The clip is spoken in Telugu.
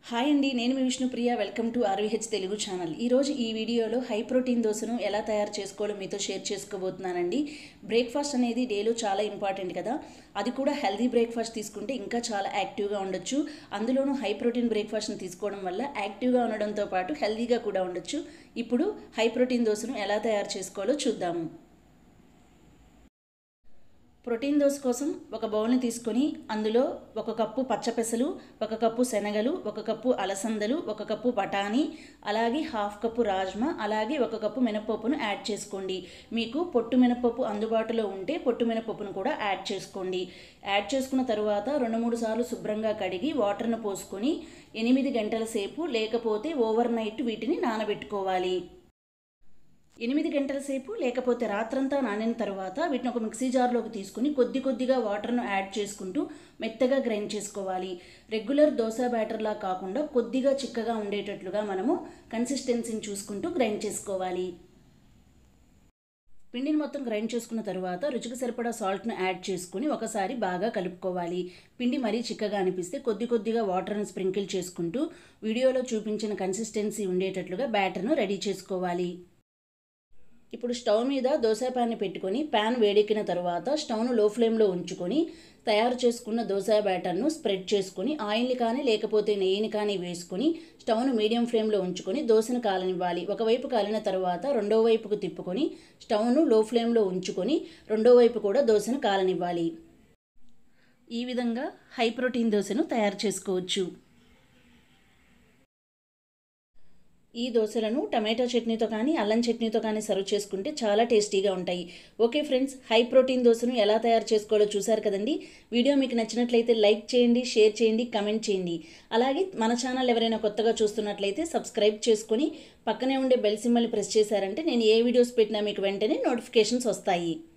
హాయ్ అండి నేను మీ Vishnupriya welcome to RVH Telugu channel ఈరోజు ఈ వీడియోలో హై ప్రోటీన్ దోశను ఎలా తయారు చేసుకోవాలో మీతో షేర్ చేసుకోబోతున్నానండి బ్రేక్ఫాస్ట్ అనేది డేలో చాలా ఇంపార్టెంట్ కదా అది కూడా హెల్దీ బ్రేక్ఫాస్ట్ తీసుకుంటే ఇంకా చాలా యాక్టివ్గా ఉండొచ్చు అందులోనూ హై ప్రోటీన్ బ్రేక్ఫాస్ట్ని తీసుకోవడం వల్ల యాక్టివ్గా ఉండడంతో పాటు హెల్దీగా కూడా ఉండొచ్చు ఇప్పుడు హై ప్రోటీన్ దోశను ఎలా తయారు చేసుకోవాలో చూద్దాము ప్రోటీన్ దోశ కోసం ఒక బౌల్ని తీసుకొని అందులో ఒక కప్పు పచ్చపెసలు ఒక కప్పు శనగలు ఒక కప్పు అలసందలు ఒక కప్పు బఠానీ అలాగే హాఫ్ కప్పు రాజ్మా అలాగే ఒక కప్పు మినపప్పును యాడ్ చేసుకోండి మీకు పొట్టు మినపప్పు అందుబాటులో ఉంటే పొట్టు మినపప్పును కూడా యాడ్ చేసుకోండి యాడ్ చేసుకున్న తర్వాత రెండు మూడు సార్లు శుభ్రంగా కడిగి వాటర్ను పోసుకొని ఎనిమిది గంటల సేపు లేకపోతే ఓవర్ నైట్ వీటిని నానబెట్టుకోవాలి ఎనిమిది గంటల సేపు లేకపోతే రాత్రంతా నానిన తర్వాత వీటిని ఒక మిక్సీ జార్లోకి తీసుకుని కొద్ది కొద్దిగా వాటర్ను యాడ్ చేసుకుంటూ మెత్తగా గ్రైండ్ చేసుకోవాలి రెగ్యులర్ దోశ బ్యాటర్లా కాకుండా కొద్దిగా చిక్కగా ఉండేటట్లుగా మనము కన్సిస్టెన్సీని చూసుకుంటూ గ్రైండ్ చేసుకోవాలి పిండిని మొత్తం గ్రైండ్ చేసుకున్న తర్వాత రుచికి సరిపడా సాల్ట్ను యాడ్ చేసుకుని ఒకసారి బాగా కలుపుకోవాలి పిండి మరీ చిక్కగా అనిపిస్తే కొద్ది కొద్దిగా వాటర్ను స్ప్రింకిల్ చేసుకుంటూ వీడియోలో చూపించిన కన్సిస్టెన్సీ ఉండేటట్లుగా బ్యాటర్ను రెడీ చేసుకోవాలి ఇప్పుడు స్టవ్ మీద దోశ ప్యాన్ని పెట్టుకొని ప్యాన్ వేడెక్కిన తర్వాత స్టవ్ను లో ఫ్లేమ్లో ఉంచుకొని తయారు చేసుకున్న దోశ బ్యాటర్ను స్ప్రెడ్ చేసుకొని ఆయిల్ని కానీ లేకపోతే నెయ్యిని కానీ వేసుకొని స్టవ్ను మీడియం ఫ్లేమ్లో ఉంచుకొని దోశను కాలనివ్వాలి ఒకవైపు కాలిన తర్వాత రెండో వైపుకు తిప్పుకొని స్టవ్ను లో ఫ్లేమ్లో ఉంచుకొని రెండో వైపు కూడా దోశను కాలనివ్వాలి ఈ విధంగా హై ప్రోటీన్ దోశను తయారు చేసుకోవచ్చు ఈ దోశలను టమాటో చట్నీతో కానీ అల్లం చట్నీతో కానీ సర్వ్ చేసుకుంటే చాలా టేస్టీగా ఉంటాయి ఓకే ఫ్రెండ్స్ హై ప్రోటీన్ దోశను ఎలా తయారు చేసుకోవాలో చూసారు కదండి వీడియో మీకు నచ్చినట్లయితే లైక్ చేయండి షేర్ చేయండి కమెంట్ చేయండి అలాగే మన ఛానల్ ఎవరైనా కొత్తగా చూస్తున్నట్లయితే సబ్స్క్రైబ్ చేసుకొని పక్కనే ఉండే బెల్ సింబల్ని ప్రెస్ చేశారంటే నేను ఏ వీడియోస్ పెట్టినా మీకు వెంటనే నోటిఫికేషన్స్ వస్తాయి